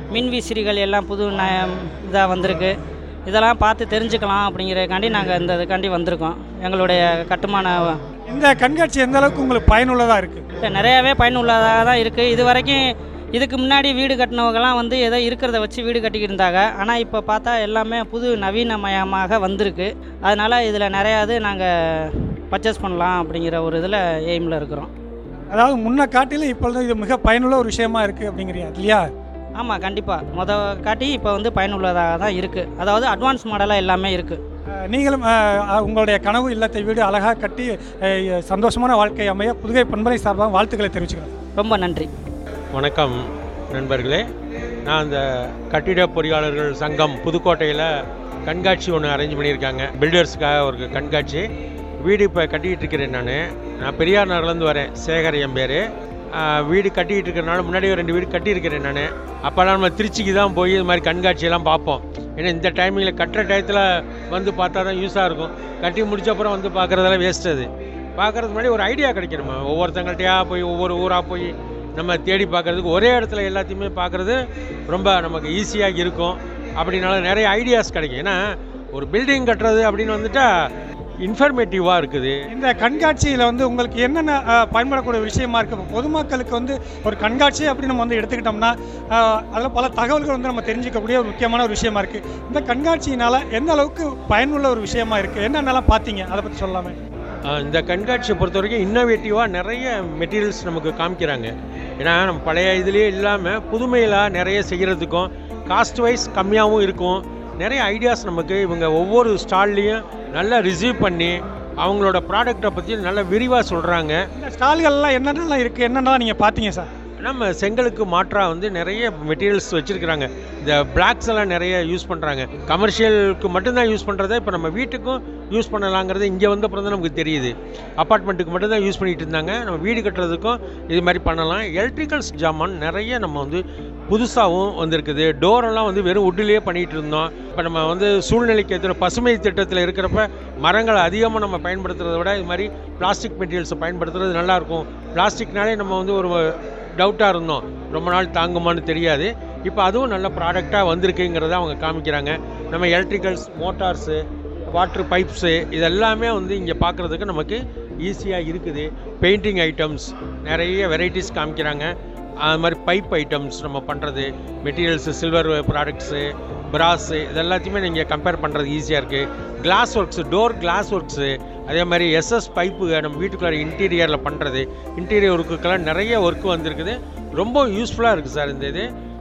மின்விசிறிகள் எல்லாம் புது ந இதாக வந்திருக்கு இதெல்லாம் பார்த்து தெரிஞ்சுக்கலாம் அப்படிங்கிறதுக்காண்டி நாங்கள் இந்த இதுக்காண்டி வந்திருக்கோம் எங்களுடைய கட்டுமான இந்த கண்காட்சி எந்த அளவுக்கு உங்களுக்கு பயனுள்ளதாக இருக்குது இல்லை, நிறையாவே பயனுள்ளதாக தான் இருக்குது இது வரைக்கும் இதுக்கு முன்னாடி வீடு கட்டினவங்கலாம் வந்து ஏதோ இருக்கிறத வச்சு வீடு கட்டிக்கிட்டு இருந்தாங்க ஆனால் இப்போ பார்த்தா எல்லாமே புது நவீனமயமாக வந்திருக்கு அதனால் இதில் நிறையா இது நாங்கள் பர்ச்சேஸ் பண்ணலாம் அப்படிங்கிற ஒரு இதில் எய்மில் இருக்கிறோம் அதாவது முன்ன காட்டிலும் இப்பொழுது இது மிக பயனுள்ள ஒரு விஷயமா இருக்குது அப்படிங்கிறீங்க இல்லையா ஆமாம் கண்டிப்பாக முத காட்டி இப்போ வந்து பயனுள்ளதாக தான் இருக்குது அதாவது அட்வான்ஸ் மாடலாக எல்லாமே இருக்குது அஹ், நீங்களும் அஹ், உங்களுடைய கனவு இல்லத்தை வீடு அழகாக கட்டி அஹ், சந்தோஷமான வாழ்க்கை அமைய புதுகை பண்பலை சார்பாக வாழ்த்துக்களை தெரிவிச்சுக்கிறேன் ரொம்ப நன்றி வணக்கம் நண்பர்களே நான் அந்த கட்டிட பொறியாளர்கள் சங்கம் புதுக்கோட்டையில் கண்காட்சி ஒன்று அரேஞ்ச் பண்ணியிருக்காங்க பில்டர்ஸுக்காக ஒரு கண்காட்சி வீடு இப்போ கட்டிக்கிட்டு இருக்கிறேன் நான் நான் பெரியார் நகர்லேருந்து வரேன் சேகர் என் பேர் வீடு கட்டிக்கிட்டு இருக்கிறனால முன்னாடி ஒரு ரெண்டு வீடு கட்டியிருக்கிறேன் நான் அப்போல்லாம் நம்ம திருச்சிக்கு தான் போய் இது மாதிரி கண்காட்சியெல்லாம் பார்ப்போம் ஏன்னா இந்த டைமிங்கில் கட்டுற டயத்தில் வந்து பார்த்தா தான் யூஸாக இருக்கும் கட்டி முடிச்ச அப்புறம் வந்து பார்க்குறதெல்லாம் வேஸ்ட் அது பார்க்குறதுக்கு முன்னாடி ஒரு ஐடியா கிடைக்கணுமா ஒவ்வொருத்தங்கள்ட்டையா போய் ஒவ்வொரு ஊராக போய் நம்ம தேடி பார்க்குறதுக்கு ஒரே இடத்துல எல்லாத்தையுமே பார்க்குறது ரொம்ப நமக்கு ஈஸியாக இருக்கும் அப்படினால நிறைய ஐடியாஸ் கிடைக்கும் ஏன்னா ஒரு பில்டிங் கட்டுறது அப்படின்னு வந்துட்டா இன்ஃபர்மேட்டிவாக இருக்குது இந்த கண்காட்சியில் வந்து உங்களுக்கு என்னென்ன அஹ், பயன்படக்கூடிய விஷயமா இருக்குது இப்போ பொதுமக்களுக்கு வந்து ஒரு கண்காட்சி அப்படின்னு நம்ம வந்து எடுத்துக்கிட்டோம்னா அதில் பல தகவல்கள் வந்து நம்ம தெரிஞ்சுக்கக்கூடிய ஒரு முக்கியமான ஒரு விஷயமா இருக்குது இந்த கண்காட்சியினால் எந்த அளவுக்கு பயனுள்ள ஒரு விஷயமா இருக்குது என்னென்னலாம் பார்த்தீங்க அதை பற்றி சொல்லாமே ஆஹ் இந்த கண்காட்சியை பொறுத்த வரைக்கும் இன்னோவேட்டிவாக நிறைய மெட்டீரியல்ஸ் நமக்கு காமிக்கிறாங்க ஏன்னா நம்ம பழைய இதுலேயே இல்லாமல் புதுமையிலாக நிறைய செய்கிறதுக்கும் காஸ்ட் வைஸ் கம்மியாகவும் இருக்கும் நிறைய ஐடியாஸ் நமக்கு இவங்க ஒவ்வொரு ஸ்டால்லையும் நல்லா ரிசீவ் பண்ணி அவங்களோட ப்ராடக்டை பற்றி நல்லா விரிவாக சொல்கிறாங்க இந்த ஸ்டால்கள்லாம் என்னென்னலாம் இருக்குது என்னென்னலாம் நீங்கள் பார்த்தீங்க சார் நம்ம செங்கலுக்கு மாற்றாக வந்து நிறைய மெட்டீரியல்ஸ் வச்சுருக்கிறாங்க இந்த பிளாக்ஸ் எல்லாம் நிறைய யூஸ் பண்ணுறாங்க கமர்ஷியலுக்கு மட்டும்தான் யூஸ் பண்ணுறத இப்போ நம்ம வீட்டுக்கும் யூஸ் பண்ணலாங்கிறது இங்கே வந்த அப்புறம் தான் நமக்கு தெரியுது அப்பார்ட்மெண்ட்டுக்கு மட்டும்தான் யூஸ் பண்ணிட்டு இருந்தாங்க நம்ம வீடு கட்டுறதுக்கும் இது மாதிரி பண்ணலாம் எலக்ட்ரிக்கல்ஸ் ஜாமான் நிறைய நம்ம வந்து புதுசாகவும் வந்திருக்குது டோரெல்லாம் வந்து வெறும் உட்டிலேயே பண்ணிகிட்டு இருந்தோம் இப்போ நம்ம வந்து சூழ்நிலைக்கு ஏற்ற பசுமை திட்டத்தில் இருக்கிறப்ப மரங்களை அதிகமாக நம்ம பயன்படுத்துறதை விட இது மாதிரி பிளாஸ்டிக் மெட்டீரியல்ஸை பயன்படுத்துறது நல்லாயிருக்கும் பிளாஸ்டிக்னாலே நம்ம வந்து ஒரு டவுட்டாக இருந்தோம் ரொம்ப நாள் தாங்குமான்னு தெரியாது இப்போ அதுவும் நல்ல ப்ராடக்டாக வந்திருக்குங்கிறத அவங்க காமிக்கிறாங்க நம்ம எலக்ட்ரிக்கல்ஸ் மோட்டார்ஸு வாட்டர் பைப்ஸு இதெல்லாமே வந்து இங்கே பார்க்குறதுக்கு நமக்கு ஈஸியாக இருக்குது பெயிண்டிங் ஐட்டம்ஸ் நிறைய வெரைட்டிஸ் காமிக்கிறாங்க அது மாதிரி பைப் ஐட்டம்ஸ் நம்ம பண்ணுறது மெட்டீரியல்ஸு சில்வர் ப்ராடக்ட்ஸு பிராஸு இதெல்லாத்தையுமே நீங்கள் கம்பேர் பண்ணுறது ஈஸியாக இருக்குது glass works door glass works அதே மாதிரி எஸ்எஸ் பைப்பு நம்ம வீட்டுக்குள்ளார இன்டீரியரில் பண்ணுறது இன்டீரியர் ஒர்க்குக்கெல்லாம் நிறைய ஒர்க்கு வந்திருக்குது ரொம்ப யூஸ்ஃபுல்லாக இருக்குது சார் இந்த இது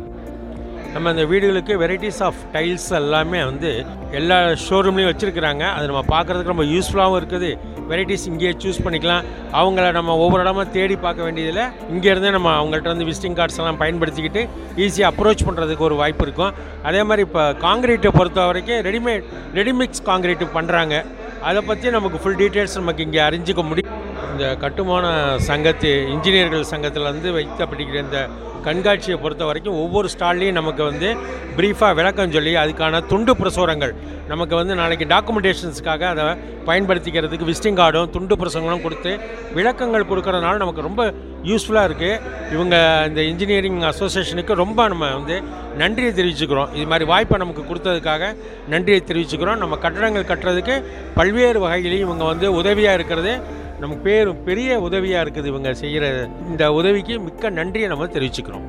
நம்ம இந்த வீடுகளுக்கு வெரைட்டிஸ் ஆஃப் டைல்ஸ் எல்லாமே வந்து எல்லா ஷோரூம்லேயும் வச்சுருக்குறாங்க அது நம்ம பார்க்குறதுக்கு ரொம்ப யூஸ்ஃபுல்லாகவும் இருக்குது வெரைட்டிஸ் இங்கேயே சூஸ் பண்ணிக்கலாம் அவங்கள நம்ம ஒவ்வொரு இடமா தேடி பார்க்க வேண்டியதில் இங்கேருந்தே நம்ம அவங்கள்ட்ட வந்து விசிட்டிங் கார்ட்ஸ் எல்லாம் பயன்படுத்திக்கிட்டு ஈஸியாக அப்ரோச் பண்ணுறதுக்கு ஒரு வாய்ப்பு இருக்கும் அதே மாதிரி இப்போ காங்கிரீட்டை பொறுத்த வரைக்கும் ரெடிமேட் ரெடிமிக்ஸ் காங்கிரீட் பண்ணுறாங்க அதை பற்றி நமக்கு ஃபுல் டீட்டெயில்ஸ் நமக்கு இங்கே அறிஞ்சிக்க முடியும் இந்த கட்டுமான சங்கத்து இன்ஜினியர்கள் சங்கத்தில் வந்து வைக்கப்பட்டிருக்கிற இந்த கண்காட்சியை பொறுத்த வரைக்கும் ஒவ்வொரு ஸ்டால்லையும் நமக்கு வந்து ப்ரீஃபாக விளக்கம் சொல்லி அதுக்கான துண்டு பிரசுரங்கள் நமக்கு வந்து நாளைக்கு டாக்குமெண்டேஷன்ஸ்க்காக அதை பயன்படுத்திக்கிறதுக்கு விசிட்டிங் கார்டும் துண்டு பிரசுரங்களும் கொடுத்து விளக்கங்கள் கொடுக்கறதுனால நமக்கு ரொம்ப யூஸ்ஃபுல்லாக இருக்குது இவங்க இந்த இன்ஜினியரிங் அசோசியேஷனுக்கு ரொம்ப நம்ம வந்து நன்றியை தெரிவிச்சுக்கிறோம் இது மாதிரி வாய்ப்பை நமக்கு கொடுத்ததுக்காக நன்றியை தெரிவிச்சுக்கிறோம் நம்ம கட்டடங்கள் கட்டுறதுக்கு பல்வேறு வகையிலையும் இவங்க வந்து உதவியாக இருக்கிறது நமக்கு பேர் பெரிய உதவியாக இருக்குது இவங்க செய்கிற இந்த உதவிக்கு மிக்க நன்றியை நம்ம தெரிவிச்சுக்கிறோம்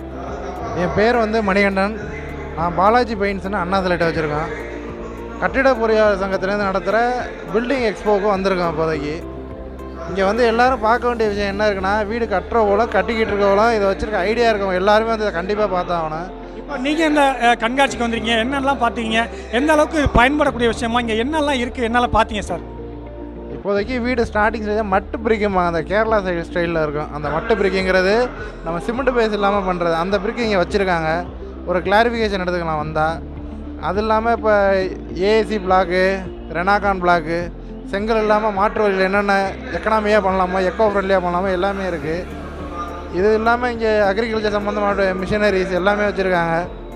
என் பேர் வந்து மணிகண்டன் நான் பாலாஜி பெயிண்ட்ஸ்னு அண்ணா சிலைட்டை வச்சுருக்கேன் கட்டிட பொறியாளர் சங்கத்திலேருந்து நடத்துகிற பில்டிங் எக்ஸ்போவுக்கு வந்திருக்கோம் இப்போதைக்கு இங்கே வந்து எல்லாரும் பார்க்க வேண்டிய விஷயம் என்ன இருக்குன்னா வீடு கட்டுறவங்களும் கட்டிக்கிட்டு இருக்கவங்களும் இதை வச்சுருக்க ஐடியா இருக்கவங்க எல்லாருமே வந்து இதை கண்டிப்பாக பார்த்தாகணும் இப்போ நீங்கள் இந்த அஹ், கண்காட்சிக்கு வந்திருக்கீங்க என்னெல்லாம் பார்த்தீங்க எந்த அளவுக்கு பயன்படக்கூடிய விஷயமா இங்கே என்னெல்லாம் இருக்குது என்னெல்லாம் பார்த்தீங்க சார் இப்போதைக்கு வீடு ஸ்டார்டிங் ஸ்டேஜ் மட்டு பிரிக்குமா அந்த கேரளா சைடு ஸ்டைலில் இருக்கும் அந்த மட்டு பிரிக்குங்கிறது நம்ம சிமெண்ட் பேஸ் இல்லாமல் பண்ணுறது அந்த பிரிக்கு இங்கே வச்சுருக்காங்க ஒரு கிளாரிஃபிகேஷன் எடுத்துக்கலாம் வந்தால் அது இல்லாமல் இப்போ ஏஏசி பிளாக்கு ரெனாகான் பிளாக்கு செங்கல் இல்லாமல் மாற்று வழியில் என்னென்ன எக்கனாமியாக பண்ணலாமோ எக்கோ ஃப்ரெண்ட்லியாக பண்ணலாமோ எல்லாமே இருக்குது இது இல்லாமல் இங்கே அக்ரிகல்ச்சர் சம்மந்தமான மிஷினரிஸ் எல்லாமே வச்சுருக்காங்க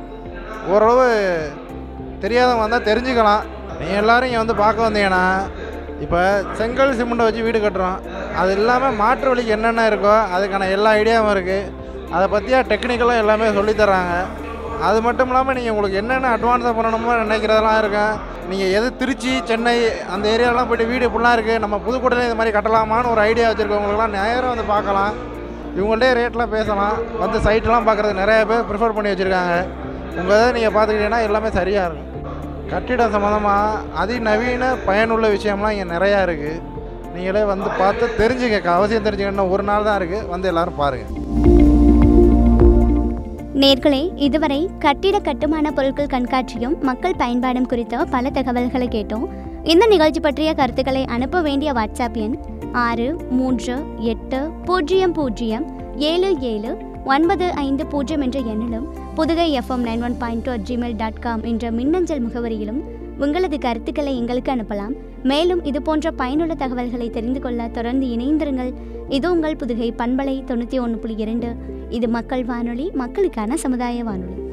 ஓரளவு தெரியாதவங்க வந்தால் தெரிஞ்சுக்கலாம் நீ எல்லாரும் இங்கே வந்து பார்க்க வந்தீங்கன்னா இப்போ செங்கல் சிமெண்ட்டை வச்சு வீடு கட்டுறோம் அது இல்லாமல் மாற்று வழிக்கு என்னென்ன இருக்கோ அதுக்கான எல்லா ஐடியாவும் இருக்குது அதை பற்றியா டெக்னிக்கலாக எல்லாமே சொல்லித் தர்றாங்க அது மட்டும் இல்லாமல் நீங்கள் உங்களுக்கு என்னென்ன அட்வான்ஸாக பண்ணணுமோ நினைக்கிறதெல்லாம் இருக்கும் நீங்கள் எது திருச்சி சென்னை அந்த ஏரியாலாம் போயிட்டு வீடு இப்படிலாம் இருக்குது நம்ம புதுக்கோட்டையில் இந்த மாதிரி கட்டலாமான்னு ஒரு ஐடியா வச்சுருக்கவங்களுக்குலாம் நேரம் வந்து பார்க்கலாம் இவங்கள்ட்டே ரேட்லாம் பேசலாம் வந்து சைட்லாம் பார்க்குறதுக்கு நிறைய பேர் ப்ரிஃபர் பண்ணி வச்சுருக்காங்க உங்கள் இதை நீங்கள் பார்த்துக்கிட்டீங்கன்னா எல்லாமே சரியாக இருக்கும் கட்டிடம் சம்மந்தமாக அதிநவீன பயனுள்ள விஷயம்லாம் இங்கே நிறையா இருக்குது நீங்களே வந்து பார்த்து தெரிஞ்சுக்க அவசியம் தெரிஞ்சுக்கணும் ஒரு நாள் தான் இருக்குது வந்து எல்லோரும் பாருங்கள் நேர்களே இதுவரை கட்டிட கட்டுமான பொருட்கள் கண்காட்சியும் மக்கள் பயன்பாடும் குறித்த பல தகவல்களை கேட்டோம் இந்த நிகழ்ச்சி பற்றிய கருத்துக்களை அனுப்ப வேண்டிய வாட்ஸ்அப் எண் ஆறு மூன்று எட்டு பூஜ்ஜியம் பூஜ்ஜியம் ஏழு ஏழு ஒன்பது ஐந்து பூஜ்ஜியம் என்ற எண்ணிலும் Pudugai FM nine one point two gmail dot com என்ற மின்னஞ்சல் முகவரியிலும் உங்களது கருத்துக்களை எங்களுக்கு அனுப்பலாம் மேலும் இது போன்ற பயனுள்ள தகவல்களை தெரிந்து கொள்ள தொடர்ந்து இணைந்திருங்கள் இது உங்கள் புதுகை பண்பலை தொண்ணூற்றி ஒன்று புள்ளி இரண்டு இது மக்கள் வானொலி மக்களுக்கான சமுதாய வானொலி